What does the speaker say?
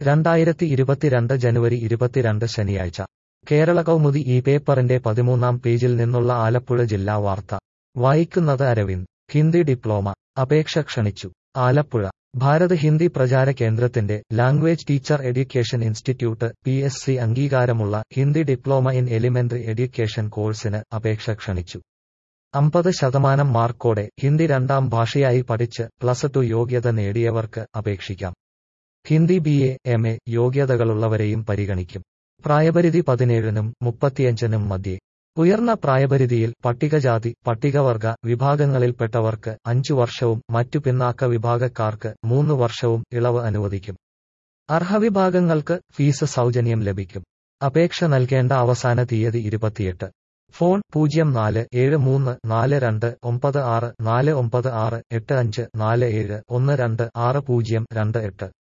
രണ്ടായിരത്തി ഇരുപത്തിരണ്ട് ജനുവരി ഇരുപത്തിരണ്ട് ശനിയാഴ്ച കേരള കൗമുദി ഈ പേപ്പറിന്റെ പതിമൂന്നാം പേജിൽ നിന്നുള്ള ആലപ്പുഴ ജില്ലാ വാർത്ത വായിക്കുന്നത് അരവിന്ദ് ഹിന്ദി ഡിപ്ലോമ അപേക്ഷ ക്ഷണിച്ചു ആലപ്പുഴ ഭാരത് ഹിന്ദി പ്രചാര കേന്ദ്രത്തിന്റെ language teacher education institute P S C അംഗീകാരമുള്ള Hindi diploma in elementary education കോഴ്സിന് അപേക്ഷ ക്ഷണിച്ചു അമ്പത് ശതമാനം മാർക്കോടെ ഹിന്ദി രണ്ടാം ഭാഷയായി പഠിച്ച് പ്ലസ് ടു യോഗ്യത നേടിയവർക്ക് അപേക്ഷിക്കാം Hindi B A M A യോഗ്യതകളുള്ളവരെയും പരിഗണിക്കും പ്രായപരിധി പതിനേഴിനും മുപ്പത്തിയഞ്ചിനും മധ്യേ ഉയർന്ന പ്രായപരിധിയിൽ പട്ടികജാതി പട്ടികവർഗ വിഭാഗങ്ങളിൽപ്പെട്ടവർക്ക് അഞ്ചു വർഷവും മറ്റു പിന്നാക്ക വിഭാഗക്കാർക്ക് മൂന്ന് വർഷവും ഇളവ് അനുവദിക്കും അർഹവിഭാഗങ്ങൾക്ക് ഫീസ് സൗജന്യം ലഭിക്കും അപേക്ഷ നൽകേണ്ട അവസാന തീയതി ഇരുപത്തിയെട്ട് ഫോൺ പൂജ്യം നാല് ഏഴ് മൂന്ന് നാല് രണ്ട് ഒമ്പത് ആറ് നാല് ഒമ്പത് ആറ് എട്ട് അഞ്ച് നാല് ഏഴ് ഒന്ന് രണ്ട് ആറ് പൂജ്യം രണ്ട് എട്ട്